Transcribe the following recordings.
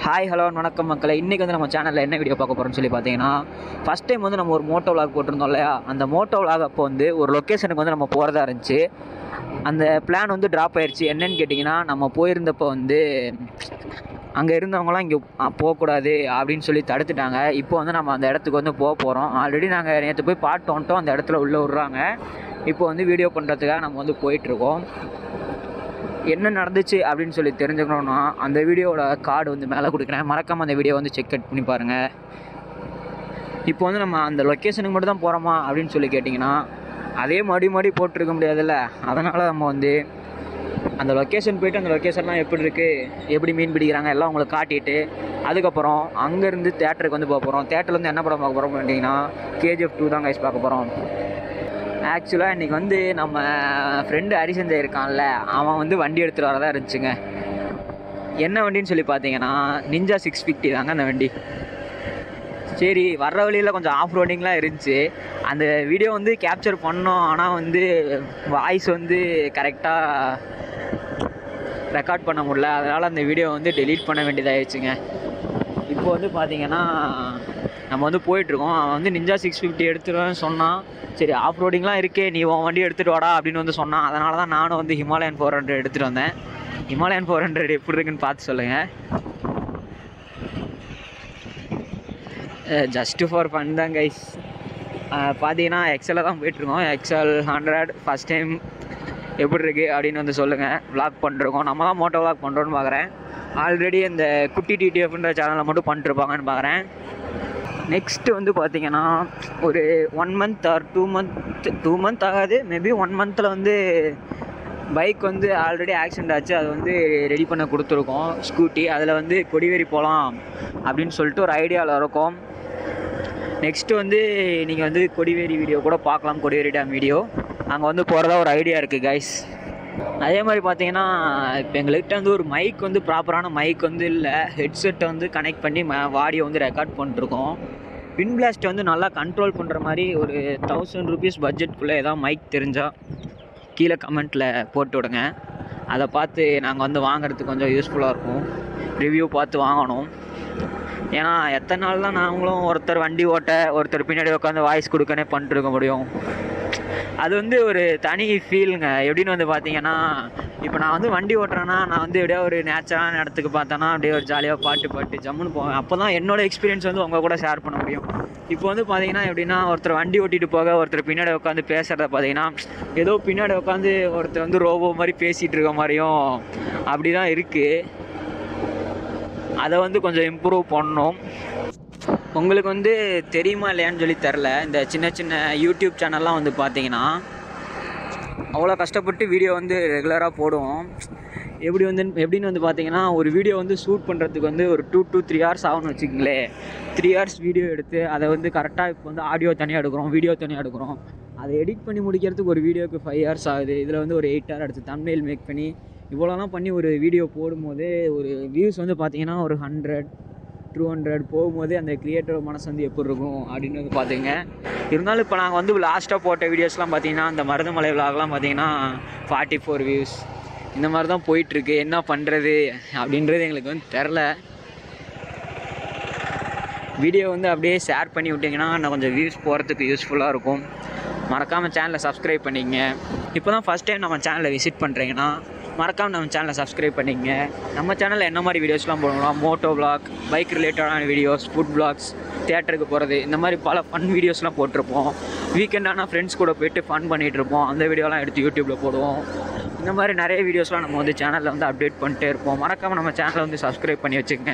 hi hello வணக்கம் மக்களே இன்றைக்கி வந்து நம்ம சேனலில் என்ன வீடியோ பார்க்க போகிறோம்னு சொல்லி பார்த்தீங்கன்னா ஃபஸ்ட் டைம் வந்து நம்ம ஒரு மோட்டோ விளாக் போட்டிருந்தோம் இல்லையா அந்த மோட்டோ விளாக் அப்போ வந்து ஒரு லொக்கேஷனுக்கு வந்து நம்ம போகிறதா இருந்துச்சு அந்த பிளான் வந்து ட்ராப் ஆயிடுச்சு என்னன்னு கேட்டிங்கன்னா நம்ம போயிருந்தப்போ வந்து அங்கே இருந்தவங்களாம் இங்கே போகக்கூடாது அப்படின்னு சொல்லி தடுத்துட்டாங்க இப்போ வந்து நம்ம அந்த இடத்துக்கு வந்து போக போகிறோம் ஆல்ரெடி நாங்கள் நேற்று போய் பாட்டு வந்துட்டோம் அந்த இடத்துல உள்ளே விட்றாங்க இப்போ வந்து வீடியோ பண்ணுறதுக்காக நம்ம வந்து போயிட்டுருக்கோம் என்ன நடந்துச்சு அப்படின்னு சொல்லி தெரிஞ்சுக்கணுன்னா அந்த வீடியோவோட கார்டு வந்து மேலே கொடுக்குறேன் மறக்காமல் அந்த வீடியோ வந்து செக் பண்ணி பாருங்கள் இப்போ வந்து நம்ம அந்த லொக்கேஷனுக்கு மட்டும் தான் போகிறோமா அப்படின்னு சொல்லி கேட்டிங்கன்னா அதே மறுபடி மறுபடி போட்டிருக்க முடியாதுல்ல அதனால் நம்ம வந்து அந்த லொக்கேஷன் போயிட்டு அந்த லொக்கேஷன்லாம் எப்படி இருக்குது எப்படி மீன் பிடிக்கிறாங்க எல்லாம் உங்களுக்கு காட்டிட்டு அதுக்கப்புறம் அங்கேருந்து தேட்டருக்கு வந்து போக போகிறோம் தேட்டரில் வந்து என்ன படம் பார்க்க போகிறோம் கேட்டிங்கன்னா கேஜிஎஃப் டூ தான் கைஸ் பார்க்க போகிறோம் ஆக்சுவலாக இன்றைக்கி வந்து நம்ம ஃப்ரெண்டு ஹரிசந்தர் இருக்கான்ல அவன் வந்து வண்டி எடுத்துகிட்டு வரதா இருந்துச்சுங்க என்ன வண்டின்னு சொல்லி பார்த்தீங்கன்னா நிஞ்சா சிக்ஸ் ஃபிஃப்டி தாங்க அந்த வண்டி சரி வர்ற வழியில் கொஞ்சம் ஆஃப் ரோடிங்லாம் இருந்துச்சு அந்த வீடியோ வந்து கேப்சர் பண்ணோம் ஆனால் வந்து வாய்ஸ் வந்து கரெக்டாக ரெக்கார்ட் பண்ண முடியல அதனால் அந்த வீடியோ வந்து டெலீட் பண்ண வேண்டியதாகிடுச்சுங்க இப்போ வந்து பார்த்தீங்கன்னா நம்ம வந்து போயிட்டுருக்கோம் அவன் வந்து நிஞ்சா சிக்ஸ் ஃபிஃப்டி எடுத்துருவேன்னு சொன்னான் சரி ஆஃப் ரோடிங்லாம் இருக்கே நீ உன் வண்டி எடுத்துகிட்டு வாடா அப்படின்னு வந்து சொன்னான் அதனால தான் நானும் வந்து ஹிமாலயன் ஃபோர் ஹண்ட்ரட் எடுத்துகிட்டு வந்தேன் ஹிமாலயன் ஃபோர் ஹண்ட்ரட் எப்படி இருக்குன்னு பார்த்து சொல்லுங்கள் ஜஸ்ட்டு ஃபார் ஃபன் தான் கைஸ் பார்த்தீங்கன்னா எக்ஸலில் தான் போயிட்டுருக்கோம் எக்ஸல் ஹண்ட்ரட் ஃபஸ்ட் டைம் எப்படி இருக்குது அப்படின்னு வந்து சொல்லுங்கள் vlog பண்ணிருக்கோம் நம்ம தான் மோட்டோ vlog பண்ணுறோன்னு பார்க்குறேன் ஆல்ரெடி இந்த குட்டி டிடிஎஃப்ன்ற சேனலில் மட்டும் பண்ணிட்டுருப்பாங்கன்னு பார்க்குறேன் நெக்ஸ்ட்டு வந்து பார்த்தீங்கன்னா ஒரு one month or two month two month ஆகாது மேபி ஒன் மந்தில் வந்து பைக் வந்து ஆல்ரெடி ஆக்சிடென்ட் ஆச்சு அது வந்து ரெடி பண்ண கொடுத்துருக்கோம் ஸ்கூட்டி அதில் வந்து கொடிவேரி போகலாம் அப்படின்னு சொல்லிட்டு ஒரு ஐடியாவில் இருக்கோம் நெக்ஸ்ட்டு வந்து நீங்கள் வந்து கொடிவேரி வீடியோ கூட பார்க்கலாம் கொடிவேரி டேம் வீடியோ அங்கே வந்து போகிறதா ஒரு ஐடியா இருக்குது கைஸ் அதே மாதிரி பார்த்தீங்கன்னா இப்போ எங்கள்கிட்ட வந்து ஒரு மைக் வந்து ப்ராப்பரான மைக் வந்து இல்லை ஹெட்செட்டை வந்து கனெக்ட் பண்ணி ம ஆடியோ வந்து ரெக்கார்ட் பண்ணிட்டுருக்கோம் வின் பிளாஸ்ட்டை வந்து நல்லா கண்ட்ரோல் பண்ணுற மாதிரி ஒரு தௌசண்ட் ருபீஸ் பட்ஜெட்குள்ளே ஏதாவது மைக் தெரிஞ்சால் கீழே கமெண்ட்டில் போட்டு விடுங்க அதை பார்த்து நாங்கள் வந்து வாங்குறதுக்கு கொஞ்சம் யூஸ்ஃபுல்லாக இருக்கும் ரிவ்யூ பார்த்து வாங்கணும் ஏன்னா எத்தனை நாள் தான் நாங்களும் ஒருத்தர் வண்டி ஓட்ட ஒருத்தர் பின்னாடி உட்காந்து வாய்ஸ் கொடுக்கனே பண்ணிட்டுருக்க முடியும் அது வந்து ஒரு தனி ஃபீலுங்க எப்படின்னு வந்து பார்த்தீங்கன்னா இப்போ நான் வந்து வண்டி ஓட்டுறேன்னா நான் வந்து எப்படியோ ஒரு நேச்சரான இடத்துக்கு பார்த்தேன்னா அப்படியே ஒரு ஜாலியாக பாட்டு பாட்டு ஜம்முன்னு போவேன் அப்போ தான் என்னோட எக்ஸ்பீரியன்ஸ் வந்து உங்கள் கூட ஷேர் பண்ண முடியும் இப்போ வந்து பார்த்தீங்கன்னா எப்படின்னா ஒருத்தர் வண்டி ஓட்டிட்டு போக ஒருத்தர் பின்னாடி உட்காந்து பேசுகிறத பார்த்தீங்கன்னா ஏதோ பின்னாடி உட்காந்து ஒருத்தர் வந்து ரோபோ மாதிரி பேசிகிட்டு இருக்க மாதிரியும் அப்படி தான் இருக்குது அதை வந்து கொஞ்சம் இம்ப்ரூவ் பண்ணணும் உங்களுக்கு வந்து தெரியுமா இல்லையான்னு சொல்லி தெரில இந்த சின்ன சின்ன யூடியூப் சேனல்லாம் வந்து பார்த்தீங்கன்னா அவ்வளோ கஷ்டப்பட்டு வீடியோ வந்து ரெகுலராக போடுவோம் எப்படி வந்து எப்படின்னு வந்து பார்த்தீங்கன்னா ஒரு வீடியோ வந்து ஷூட் பண்ணுறதுக்கு வந்து ஒரு டூ டூ த்ரீ ஹவர்ஸ் ஆகும்னு வச்சுக்கங்களேன் த்ரீ ஹவர்ஸ் வீடியோ எடுத்து அதை வந்து கரெக்டாக இப்போ வந்து ஆடியோ தனியாக எடுக்கிறோம் வீடியோ தனியாக எடுக்கிறோம் அதை எடிட் பண்ணி முடிக்கிறதுக்கு ஒரு வீடியோக்கு ஃபைவ் ஹவர்ஸ் ஆகுது இதில் வந்து ஒரு எயிட் ஹவர் எடுத்து தம்ப்நெயில் மேக் பண்ணி இவ்வளோலாம் பண்ணி ஒரு வீடியோ போடும்போது ஒரு வியூஸ் வந்து பார்த்தீங்கன்னா ஒரு ஹண்ட்ரட் டூ ஹண்ட்ரட் போகும்போது அந்த கிரியேட்டர் மனசு வந்து எப்படி இருக்கும் அப்படின்னு வந்து பார்த்துங்க இருந்தாலும் இப்போ நாங்கள் வந்து லாஸ்ட்டாக போட்ட வீடியோஸ்லாம் பார்த்தீங்கன்னா அந்த மருதமலை விலாக்லாம் பார்த்தீங்கன்னா ஃபார்ட்டி ஃபோர் வியூஸ் இந்த மாதிரி தான் போயிட்டுருக்கு என்ன பண்ணுறது அப்படின்றது எங்களுக்கு வந்து தெரில வீடியோ வந்து அப்படியே ஷேர் பண்ணி விட்டிங்கன்னா இன்னும் கொஞ்சம் வியூஸ் போகிறதுக்கு யூஸ்ஃபுல்லாக இருக்கும் மறக்காமல் சேனலை சப்ஸ்கிரைப் பண்ணிங்க இப்போ தான் ஃபஸ்ட் டைம் நம்ம சேனலை விசிட் பண்ணுறீங்கன்னா மறக்காமல் நம்ம சேனலை சப்ஸ்கிரைப் பண்ணிங்க நம்ம சேனலில் என்ன மாதிரி வீடியோஸ்லாம் போடுவோம் மோட்டோ vlog பைக் ரிலேட்டடான வீடியோஸ் ஃபுட் vlogs தேட்டருக்கு போகிறது இந்த மாதிரி பல ஃபன் வீடியோஸ்லாம் போட்டிருப்போம் வீக்கெண்ட் ஆனால் ஃப்ரெண்ட்ஸ் கூட போயிட்டு ஃபன் பண்ணிகிட்டு இருப்போம் அந்த வீடியோலாம் எடுத்து யூடியூப்பில் போடுவோம் இந்த மாதிரி நிறைய வீடியோஸ்லாம் நம்ம வந்து சேனலில் வந்து அப்டேட் பண்ணிட்டே இருப்போம் மறக்காமல் நம்ம சேனலை வந்து சப்ஸ்கிரைப் பண்ணி வச்சுக்கங்க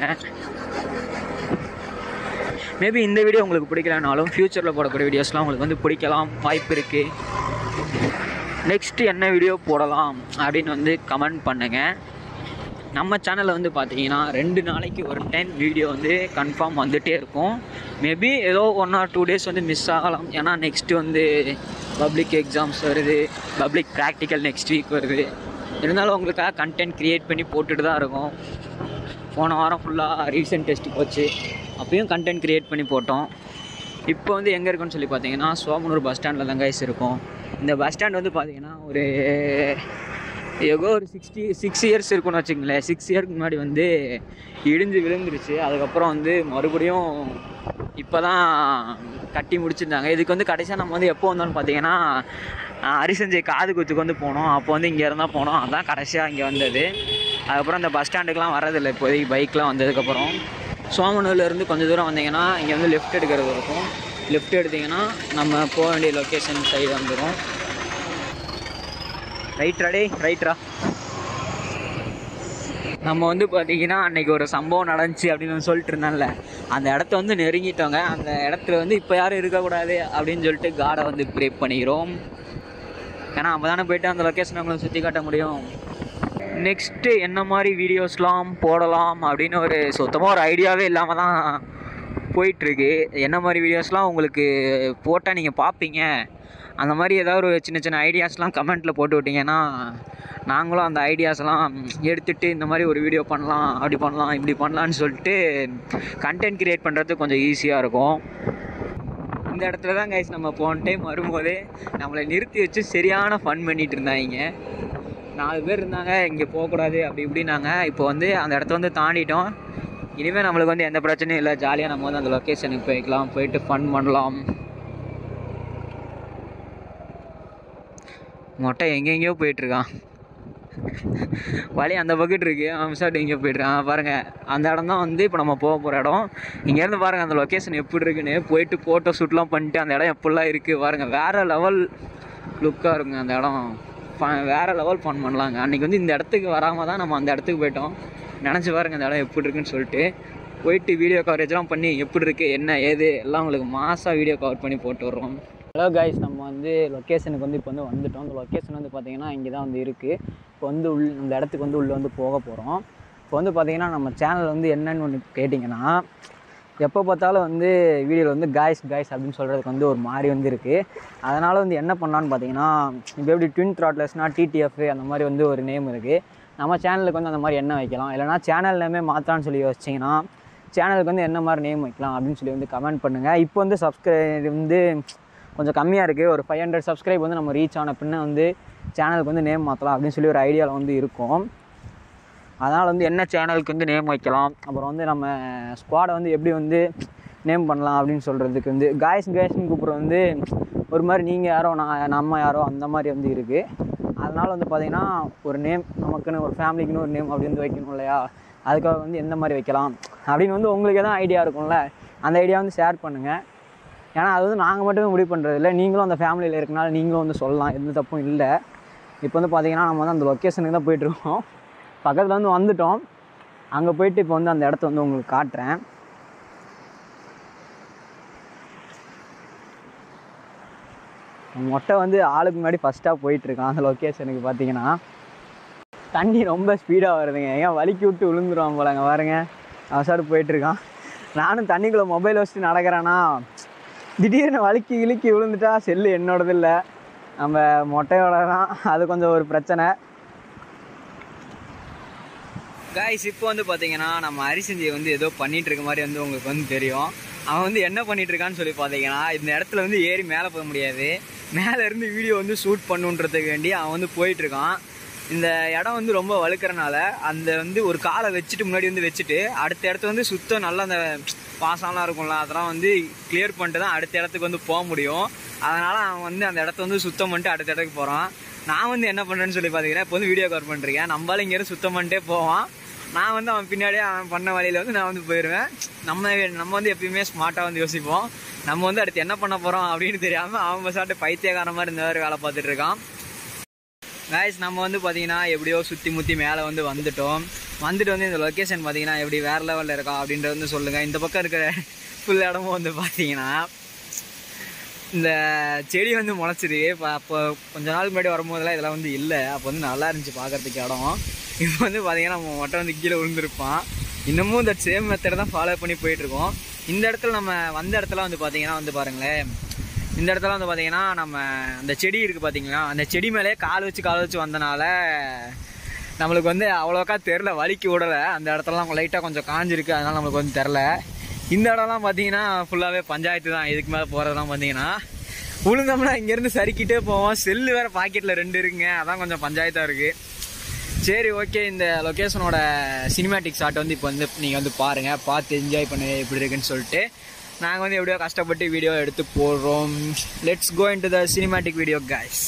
மேபி இந்த வீடியோ உங்களுக்கு பிடிக்கலனாலும் ஃப்யூச்சரில் போடக்கூடிய வீடியோஸ்லாம் உங்களுக்கு வந்து பிடிக்கலாம் வாய்ப்பு இருக்குது நெக்ஸ்ட்டு என்ன வீடியோ போடலாம் அப்படின்னு வந்து கமெண்ட் பண்ணுங்கள் நம்ம சேனலில் வந்து பார்த்தீங்கன்னா ரெண்டு நாளைக்கு ஒரு டைம் வீடியோ வந்து கன்ஃபார்ம் வந்துகிட்டே இருக்கும் மேபி ஏதோ ஒன் ஆர் டூ டேஸ் வந்து மிஸ் ஆகலாம் ஏன்னா நெக்ஸ்ட்டு வந்து பப்ளிக் எக்ஸாம்ஸ் வருது பப்ளிக் ப்ராக்டிக்கல் நெக்ஸ்ட் வீக் வருது இருந்தாலும் உங்களுக்காக கண்டென்ட் க்ரியேட் பண்ணி போட்டுட்டு தான் இருக்கோம் போன வாரம் ஃபுல்லாக ரீசன்ட் டெஸ்ட் போச்சு அப்பயும் கண்டென்ட் க்ரியேட் பண்ணி போட்டோம் இப்போ வந்து எங்கே இருக்குன்னு சொல்லி பார்த்தீங்கன்னா சோமனூர் பஸ் ஸ்டாண்டில் தான் கைஸ் இருக்கும் இந்த பஸ் ஸ்டாண்ட் வந்து பார்த்தீங்கன்னா ஒரு எகோ ஒரு சிக்ஸ்டி சிக்ஸ் இயர்ஸ் இருக்குன்னு வச்சுங்களேன் சிக்ஸ் இயர்க்கு முன்னாடி வந்து இடிஞ்சு விழுந்துருச்சு அதுக்கப்புறம் வந்து மறுபடியும் இப்போ தான் கட்டி முடிச்சிருந்தாங்க இதுக்கு வந்து கடைசியாக நம்ம வந்து எப்போ வந்தோம்னு பார்த்தீங்கன்னா ஆஹ், அரிசஞ்சை காது குத்துக்கு வந்து போனோம் அப்போ வந்து இங்கே இருந்தால் போனோம் அதான் கடைசியாக இங்கே வந்தது அதுக்கப்புறம் இந்த பஸ் ஸ்டாண்டுக்கெலாம் வரதில்லை இப்போதைக்கு பைக்லாம் வந்ததுக்கப்புறம் சோமனூர்லேருந்து கொஞ்சம் தூரம் வந்தீங்கன்னா இங்கே வந்து லெஃப்ட் எடுக்கிறது இருக்கும் லெஃப்ட் எடுத்தீங்கன்னா நம்ம போக வேண்டிய லொக்கேஷன் சைடு வந்துடும் ரைட்ரா டே ரைட்ரா நம்ம வந்து பார்த்தீங்கன்னா அன்னைக்கு ஒரு சம்பவம் நடந்துச்சு அப்படின்னு வந்து சொல்லிட்டு இருந்தேன்ல அந்த இடத்த வந்து நெருங்கிட்டோங்க அந்த இடத்துல வந்து இப்போ யாரும் இருக்கக்கூடாது அப்படின்னு சொல்லிட்டு காடை வந்து பிரேக் பண்ணிக்கிறோம் ஏன்னா அப்போ தானே போயிட்டு அந்த லொக்கேஷனை உங்களை சுற்றி காட்ட முடியும் நெக்ஸ்ட்டு என்ன மாதிரி வீடியோஸ்லாம் போடலாம் அப்படின்னு ஒரு சுத்தமாக ஒரு ஐடியாவே இல்லாமல் தான் போயிட்டுருக்கு என்ன மாதிரி வீடியோஸ்லாம் உங்களுக்கு போட்டால் நீங்கள் பார்ப்பீங்க அந்த மாதிரி ஏதாவது ஒரு சின்ன சின்ன ஐடியாஸ்லாம் கமெண்ட்டில் போட்டு விட்டீங்கன்னா நாங்களும் அந்த ஐடியாஸ்லாம் எடுத்துகிட்டு இந்த மாதிரி ஒரு வீடியோ பண்ணலாம் அப்படி பண்ணலாம் இப்படி பண்ணலான்னு சொல்லிட்டு கண்டென்ட் க்ரியேட் பண்ணுறது கொஞ்சம் ஈஸியாக இருக்கும் இந்த இடத்துல தான் கைஸ் நம்ம போன டைம் வரும்போதே நம்மளை நிறுத்தி வச்சு சரியான ஃபன் பண்ணிட்டு இருந்தாங்க நாலு பேர் இருந்தாங்க இங்கே போகக்கூடாது அப்படி இப்படின்னாங்க இப்போ வந்து அந்த இடத்த வந்து தாண்டிட்டோம் இனிமேல் நம்மளுக்கு வந்து எந்த பிரச்சனையும் இல்லை ஜாலியாக நம்ம வந்து அந்த லொக்கேஷனுக்கு போய்க்கலாம் போயிட்டு ஃபன் பண்ணலாம் மொட்டை எங்கெங்கேயோ போயிட்டுருக்கான் வழி அந்த பக்கெட் இருக்கு அவன் சாப்பிட்டு எங்கேயோ போயிட்டுருக்கான் பாருங்கள் அந்த இடம் தான் வந்து இப்போ நம்ம போக போகிற இடம் இங்கேருந்து பாருங்கள் அந்த லொக்கேஷன் எப்படி இருக்குன்னு போயிட்டு ஃபோட்டோ ஷூட்லாம் பண்ணிட்டு அந்த இடம் எப்படிலாம் இருக்குது பாருங்கள் வேறு லெவல் லுக்காக இருக்குங்க அந்த இடம் ஃப- வேற லெவல் ஃபன் பண்ணலாங்க அன்றைக்கி வந்து இந்த இடத்துக்கு வராமல் தான் நம்ம அந்த இடத்துக்கு போயிட்டோம் நினச்சி பாருங்க அந்த இடம் எப்படி இருக்குன்னு சொல்லிட்டு போயிட்டு வீடியோ கவரேஜ்லாம் பண்ணி எப்படி இருக்குது என்ன ஏது எல்லாம் உங்களுக்கு மாசாக வீடியோ கவர் பண்ணி போட்டு வர்றோம் ஹலோ கைஸ் நம்ம வந்து லொக்கேஷனுக்கு வந்து இப்போ வந்து வந்துட்டோம் இந்த லொக்கேஷன் வந்து பார்த்தீங்கன்னா இங்கே தான் வந்து இருக்குது இப்போ வந்து உள் இந்த இடத்துக்கு வந்து உள்ளே வந்து போக போகிறோம் இப்போ வந்து பார்த்தீங்கன்னா நம்ம சேனல் வந்து என்னன்னு ஒன்று கேட்டிங்கன்னா எப்போ பார்த்தாலும் வந்து வீடியோவில் வந்து காய்ஸ் காய்ஸ் அப்படின்னு சொல்கிறதுக்கு வந்து ஒரு மாதிரி வந்து இருக்குது அதனால் வந்து என்ன பண்ணலான்னு பார்த்தீங்கன்னா இப்போ எப்படி ட்வின் த்ராட்லஸ்னால் டிடிஎஃப் அந்த மாதிரி வந்து ஒரு நேம் இருக்குது நம்ம சேனலுக்கு வந்து அந்த மாதிரி என்ன வைக்கலாம் இல்லைனா சேனல் நேமே மாற்றலான்னு சொல்லி யோசிச்சிங்கன்னா சேனலுக்கு வந்து என்ன மாதிரி நேம் வைக்கலாம் அப்படின்னு சொல்லி வந்து கமெண்ட் பண்ணுங்கள் இப்போ வந்து சப்ஸ்கிரைப் வந்து கொஞ்சம் கம்மியாக இருக்குது ஒரு ஃபைவ் ஹண்ட்ரட் சப்ஸ்கிரைப் வந்து நம்ம ரீச் ஆன பின்ன வந்து சேனலுக்கு வந்து நேம் மாற்றலாம் அப்படின்னு சொல்லி ஒரு ஐடியாவில் வந்து இருக்கும் அதனால் வந்து என்ன சேனலுக்கு வந்து நேம் வைக்கலாம் அப்புறம் வந்து நம்ம ஸ்குவாடை வந்து எப்படி வந்து நேம் பண்ணலாம் அப்படின்னு சொல்கிறதுக்கு வந்து காய்ஸ் காய்ஸ்னு கூப்பிட்றது வந்து ஒரு மாதிரி நீங்கள் யாரோ நான் நம்ம யாரோ அந்த மாதிரி வந்து இருக்குது அதனால் வந்து பார்த்திங்கன்னா ஒரு நேம் நமக்குன்னு ஒரு ஃபேமிலிக்குன்னு ஒரு நேம் அப்படி வந்து வைக்கணும் இல்லையா அதுக்காக வந்து எந்த மாதிரி வைக்கலாம் அப்படின்னு வந்து உங்களுக்கு எதாவது ஐடியா இருக்கும்ல அந்த ஐடியா வந்து ஷேர் பண்ணுங்கள் ஏன்னா அது வந்து நாங்கள் மட்டுமே முடிவு பண்ணுறது இல்லை நீங்களும் அந்த ஃபேமிலியில் இருக்கனால நீங்களும் வந்து சொல்லலாம் எந்த தப்பும் இல்லை இப்போ வந்து பார்த்தீங்கன்னா நம்ம வந்து அந்த லொக்கேஷனுக்கு தான் போயிட்டுருக்கோம் பக்கத்தில் வந்து வந்துட்டோம் அங்கே போயிட்டு இப்போ வந்து அந்த இடத்த வந்து உங்களுக்கு காட்டுறேன் மொட்டை வந்து ஆளுக்கு முன்னாடி ஃபஸ்ட்டாக போயிட்டுருக்கான் அந்த லொக்கேஷனுக்கு பார்த்தீங்கன்னா தண்ணி ரொம்ப ஸ்பீடாக வருதுங்க ஏன் வலிக்கி விட்டு விழுந்துருவான் போலங்க பாருங்க அவசாடு போயிட்டுருக்கான் நானும் தண்ணிக்குள்ளே மொபைல் வச்சுட்டு நடக்கிறேன்னா திடீர்னு வலிக்கி இழுக்கி விழுந்துட்டா செல்லு என்னோடது இல்லை நம்ம மொட்டையோட தான் அது கொஞ்சம் ஒரு பிரச்சனை காய்ஸ் இப்போ வந்து பார்த்தீங்கன்னா நம்ம அரிசஞ்சியை வந்து ஏதோ பண்ணிட்டு இருக்க மாதிரி வந்து உங்களுக்கு வந்து தெரியும் அவன் வந்து என்ன பண்ணிட்டு இருக்கான்னு சொல்லி பார்த்தீங்கன்னா இந்த இடத்துல வந்து ஏறி மேலே போக முடியாது மேலே இருந்து வீடியோ வந்து ஷூட் பண்ணுன்றதுக்கு வேண்டி அவன் வந்து போயிட்டு இருக்கான் இந்த இடம் வந்து ரொம்ப வழுக்கிறனால அந்த வந்து ஒரு காலை வச்சுட்டு முன்னாடி வந்து வச்சுட்டு அடுத்த இடத்துல வந்து சுத்தம் நல்லா அந்த பாசம்லாம் இருக்கும்ல அதெல்லாம் வந்து கிளியர் பண்ணிட்டு தான் அடுத்த இடத்துக்கு வந்து போக முடியும் அதனால் அவன் வந்து அந்த இடத்த வந்து சுத்தம் பண்ணிட்டு அடுத்த இடத்துக்கு போகிறான் நான் வந்து என்ன பண்ணுறேன்னு சொல்லி பார்த்தீங்கன்னா இப்போ வந்து வீடியோ கவர் பண்ணிருக்கேன் நம்மளால இங்கேருந்து சுத்தம் பண்ணிட்டே போவான் நான் வந்து அவன் பின்னாடியே அவன் பண்ண வழியில் வந்து நான் வந்து போயிடுவேன் நம்ம நம்ம வந்து எப்பயுமே ஸ்மார்ட்டாக வந்து யோசிப்போம் நம்ம வந்து அடுத்து என்ன பண்ண போகிறோம் அப்படின்னு தெரியாமல் அவன் சாப்பிட்டு பைத்தியக்கார மாதிரி இந்த மாதிரி வேலை பார்த்துட்டு இருக்கான் காய்ஸ் நம்ம வந்து பார்த்தீங்கன்னா எப்படியோ சுற்றி முற்றி மேலே வந்து வந்துட்டோம் வந்துட்டு வந்து இந்த லொக்கேஷன் பார்த்தீங்கன்னா எப்படி வேறு லெவலில் இருக்கா அப்படின்றத வந்து சொல்லுங்கள் இந்த பக்கம் இருக்கிற ஃபுல் இடமும் வந்து பார்த்தீங்கன்னா இந்த செடி வந்து முளைச்சிருக்கு இப்போ அப்போ கொஞ்ச நாள் முன்னாடி வரும்போதெல்லாம் இதெல்லாம் வந்து இல்லை அப்போ வந்து நல்லா இருந்துச்சு பார்க்கறதுக்கு இடம் இப்போ வந்து பார்த்தீங்கன்னா நம்ம மொட்டை வந்து கீழே விழுந்திருப்பான் இன்னமும் இந்த சேம் மெத்தடை தான் ஃபாலோ பண்ணி போயிட்டுருக்கோம் இந்த இடத்துல நம்ம வந்த இடத்துல வந்து பார்த்தீங்கன்னா வந்து பாருங்களேன் இந்த இடத்துல வந்து பார்த்தீங்கன்னா நம்ம அந்த செடி இருக்குது பார்த்தீங்களா அந்த செடி மேலே கால் வச்சு கால் வச்சு வந்தனால நம்மளுக்கு வந்து அவ்வளோக்கா தெரில வலிக்கு விடலை அந்த இடத்துலலாம் லைட்டாக கொஞ்சம் காஞ்சிருக்கு அதனால நம்மளுக்கு வந்து தெரில இந்த இடம்லாம் பார்த்தீங்கன்னா ஃபுல்லாகவே பஞ்சாயத்து தான் இதுக்கு மேலே போகிறதெல்லாம் பார்த்தீங்கன்னா விழுந்தோம்னா இங்கேருந்து சறுக்கிட்டே போவோம் செல்லு வேறு பாக்கெட்டில் ரெண்டு இருக்குங்க அதான் கொஞ்சம் பஞ்சாயத்தாக இருக்குது சரி ஓகே இந்த லொக்கேஷனோட சினிமேட்டிக் ஷாட் வந்து இப்போ வந்து நீங்கள் வந்து பாருங்கள் பார்த்து என்ஜாய் பண்ண எப்படி இருக்குன்னு சொல்லிட்டு நாங்கள் வந்து எப்படியோ கஷ்டப்பட்டு வீடியோ எடுத்து போடுறோம் let's go into the cinematic video guys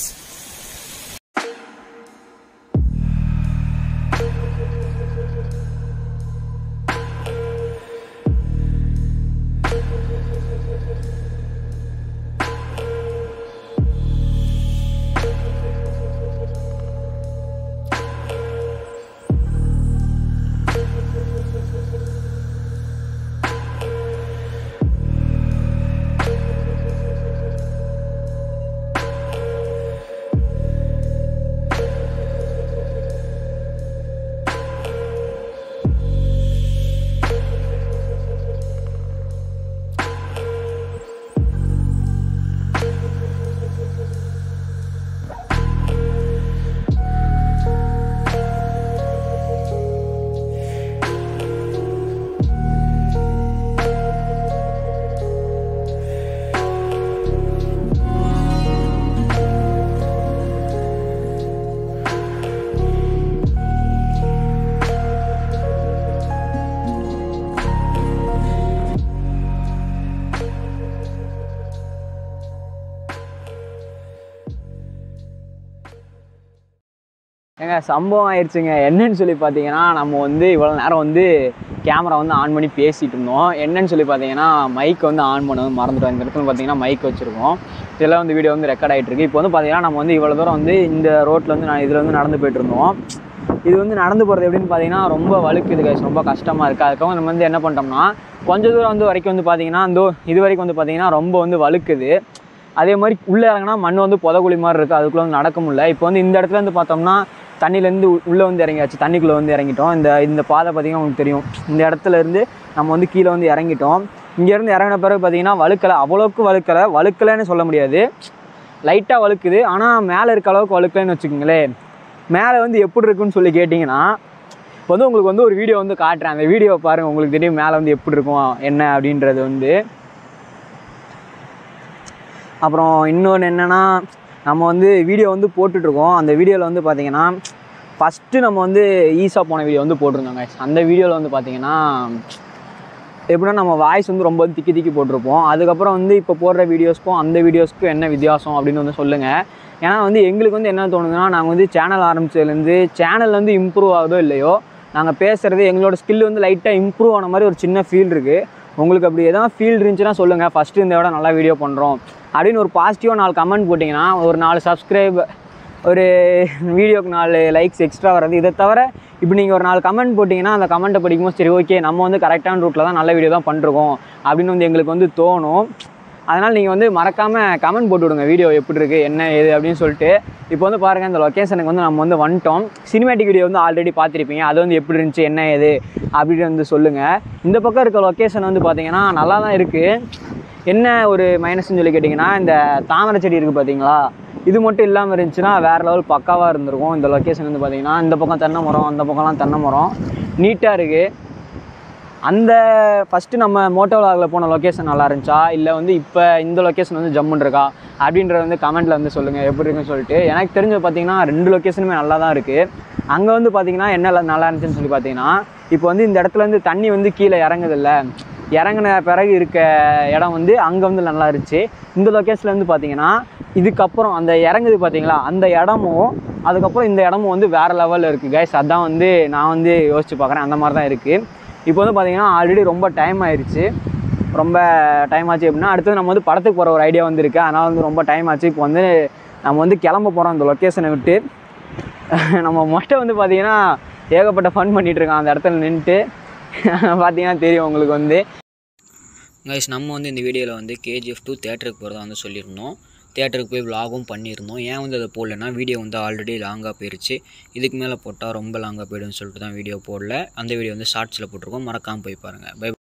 ஏங்க சம்பவம் ஆயிடுச்சுங்க என்னன்னு சொல்லி பார்த்தீங்கன்னா நம்ம வந்து இவ்வளோ நேரம் வந்து கேமரா வந்து ஆன் பண்ணி பேசிகிட்டு இருந்தோம் என்னன்னு சொல்லி பார்த்தீங்கன்னா மைக் வந்து ஆன் பண்ண மறந்துட்டோம் இந்த இடத்துல பார்த்தீங்கன்னா மைக் வச்சுருக்கோம் இதெல்லாம் வந்து வீடியோ வந்து ரெக்கார்ட் ஆகிட்டு இருக்கு இப்போ வந்து பார்த்தீங்கன்னா நம்ம வந்து இவ்வளோ தூரம் வந்து இந்த ரோட்டில் வந்து நான் இதில் வந்து நடந்து போயிட்டு இருந்தோம் இது வந்து நடந்து போகிறது எப்படின்னு பார்த்தீங்கன்னா ரொம்ப வழுக்குது கைஸ் ரொம்ப கஷ்டமாக இருக்குது அதுக்காக நம்ம வந்து என்ன பண்ணிட்டோம்னா கொஞ்ச தூரம் வந்து வரைக்கும் வந்து பார்த்தீங்கன்னா இந்த இது வரைக்கும் வந்து பார்த்தீங்கன்னா ரொம்ப வந்து வழுக்குது அதே மாதிரி உள்ளே இறங்கினா மண் வந்து புதகுழி மாதிரி இருக்குது அதுக்குள்ளே வந்து நடக்க முடியல இப்போ வந்து இந்த இடத்துல வந்து பார்த்தோம்னா தண்ணியிலேருந்து உள்ளே வந்து இறங்கியாச்சு தண்ணிக்குள்ளே வந்து இறங்கிட்டோம் இந்த இந்த பாதை பார்த்தீங்கன்னா உங்களுக்கு தெரியும் இந்த இடத்துல இருந்து நம்ம வந்து கீழே வந்து இறங்கிட்டோம் இங்கேருந்து இறங்கின பிறகு பார்த்தீங்கன்னா வழுக்கலை அவ்வளோக்கு வழுக்கலை வழுக்கலைன்னு சொல்ல முடியாது லைட்டாக வழுக்குது ஆனால் மேலே இருக்க அளவுக்கு வழுக்கலைன்னு வச்சுக்கோங்களேன் மேலே வந்து எப்படி இருக்குன்னு சொல்லி கேட்டிங்கன்னா இப்போ வந்து உங்களுக்கு வந்து ஒரு வீடியோ வந்து காட்டுறேன் அந்த வீடியோவை பாருங்கள் உங்களுக்கு தெரியும் மேலே வந்து எப்படி இருக்கும் என்ன அப்படின்றது வந்து அப்புறம் இன்னொன்று என்னென்னா நம்ம வந்து வீடியோ வந்து போட்டுட்ருக்கோம் அந்த வீடியோவில் வந்து பார்த்தீங்கன்னா ஃபஸ்ட்டு நம்ம வந்து ஈஸாக போன வீடியோ வந்து போட்டிருந்தோங்க அந்த வீடியோவில் வந்து பார்த்தீங்கன்னா எப்படின்னா நம்ம வாய்ஸ் வந்து ரொம்ப திக்கி திக்கி போட்டிருப்போம் அதுக்கப்புறம் வந்து இப்போ போடுற வீடியோஸ்க்கும் அந்த வீடியோஸ்க்கும் என்ன வித்தியாசம் அப்படின்னு வந்து சொல்லுங்கள் ஏன்னா வந்து எங்களுக்கு வந்து என்ன தோணுதுன்னா நாங்கள் வந்து சேனல் ஆரம்பிச்சதுலேருந்து சேனல் வந்து இம்ப்ரூவ் ஆகுதோ இல்லையோ நாங்கள் பேசுகிறது எங்களோட ஸ்கில் வந்து லைட்டாக இம்ப்ரூவ் ஆன மாதிரி ஒரு சின்ன ஃபீல் இருக்குது உங்களுக்கு அப்படி எதாவது ஃபீல் இருந்துச்சுன்னா சொல்லுங்கள் ஃபஸ்ட்டு இந்த விட நல்லா வீடியோ பண்ணுறோம் அப்படின்னு ஒரு பாசிட்டிவாக நாலு கமெண்ட் போட்டிங்கன்னா ஒரு நாலு சப்ஸ்கிரைப் ஒரு வீடியோக்கு நாலு லைக்ஸ் எக்ஸ்ட்ரா வர்றது இதை தவிர இப்போ நீங்கள் ஒரு நாலு கமெண்ட் போட்டிங்கன்னா அந்த கமெண்ட்டை படிக்கும்போது சரி ஓகே நம்ம வந்து கரெக்டான ரூட்டில் தான் நல்ல வீடியோ தான் பண்ணுறோம் அப்படின்னு வந்து எங்களுக்கு வந்து தோணும் அதனால் நீங்கள் வந்து மறக்காமல் கமெண்ட் போட்டு விடுங்க வீடியோ எப்படி இருக்குது என்ன ஏது அப்படின்னு சொல்லிட்டு இப்போ வந்து பாருங்கள் இந்த லொக்கேஷனுக்கு வந்து நம்ம வந்து வந்துட்டோம் சினிமேட்டிக் வீடியோ வந்து ஆல்ரெடி பார்த்துருப்பீங்க அது வந்து எப்படி இருந்துச்சு என்ன ஏது அப்படின்னு வந்து சொல்லுங்கள் இந்த பக்கம் இருக்க லொக்கேஷன் வந்து பார்த்தீங்கன்னா நல்லா தான் இருக்குது என்ன ஒரு மைனஸ்னு சொல்லி கேட்டிங்கன்னா இந்த தாமரை செடி இருக்குது பார்த்தீங்களா இது மட்டும் இல்லாமல் இருந்துச்சுன்னா வேறு லெவல் பக்காவாக இருந்திருக்கும் இந்த லொக்கேஷன் வந்து பார்த்தீங்கன்னா இந்த பக்கம் தென்னை மரம் அந்த பக்கம்லாம் தென்னை மரம் நீட்டாக இருக்குது அந்த ஃபஸ்ட்டு நம்ம மோட்டோ விலாகில் போன லொக்கேஷன் நல்லா இருந்துச்சா இல்லை வந்து இப்போ இந்த லொக்கேஷன் வந்து ஜம்முன்னு இருக்கா அப்படின்றத வந்து கமெண்ட்டில் வந்து சொல்லுங்கள் எப்படி இருக்குன்னு சொல்லிட்டு எனக்கு தெரிஞ்சது பார்த்தீங்கன்னா ரெண்டு லொக்கேஷனுமே நல்லா தான் இருக்குது அங்கே வந்து பார்த்தீங்கன்னா என்ன நல்லா இருந்துச்சுன்னு சொல்லி பார்த்தீங்கன்னா இப்போ வந்து இந்த இடத்துல இருந்து தண்ணி வந்து கீழே இறங்குதில்ல இறங்கின பிறகு இருக்க இடம் வந்து அங்கே வந்து நல்லா இருந்துச்சு இந்த லொக்கேஷனில் வந்து பார்த்தீங்கன்னா இதுக்கப்புறம் அந்த இறங்குது பார்த்தீங்களா அந்த இடமும் அதுக்கப்புறம் இந்த இடமும் வந்து வேறு லெவலில் இருக்குது கைஸ் அதான் வந்து நான் வந்து யோசிச்சு பார்க்குறேன் அந்த மாதிரி தான் இருக்குது இப்போ வந்து பார்த்தீங்கன்னா ஆல்ரெடி ரொம்ப டைம் ஆயிடுச்சு ரொம்ப டைம் ஆச்சு அப்படின்னா அடுத்தது நம்ம வந்து படத்துக்கு போகிற ஒரு ஐடியா வந்து இருக்குது அதனால் வந்து ரொம்ப டைம் ஆச்சு இப்போ வந்து நம்ம வந்து கிளம்ப போகிறோம் அந்த லொக்கேஷனை விட்டு நம்ம மொட்டை வந்து பார்த்தீங்கன்னா ஏகப்பட்ட ஃபன் பண்ணிகிட்டு இருக்கான் அந்த இடத்துல நின்றுட்டு பார்த்தீங்கன்னா தெரியும் உங்களுக்கு வந்து கைஸ் நம்ம வந்து இந்த வீடியோவில் வந்து கேஜிஎஃப் டூ தேட்டருக்கு போகிறதா வந்து சொல்லியிருந்தோம் தேட்டருக்கு போய் விலாகும் பண்ணியிருந்தோம் ஏன் வந்து அதை போடலன்னா வீடியோ வந்து ஆல்ரெடி லாங்காக போயிருச்சு இதுக்கு மேலே போட்டால் ரொம்ப லாங்காக போய்டும்னு சொல்லிட்டு தான் வீடியோ போடல அந்த வீடியோ வந்து ஷார்ட்ஸில் போட்டிருக்கோம் மறக்காமல் போய் பாருங்கள் பை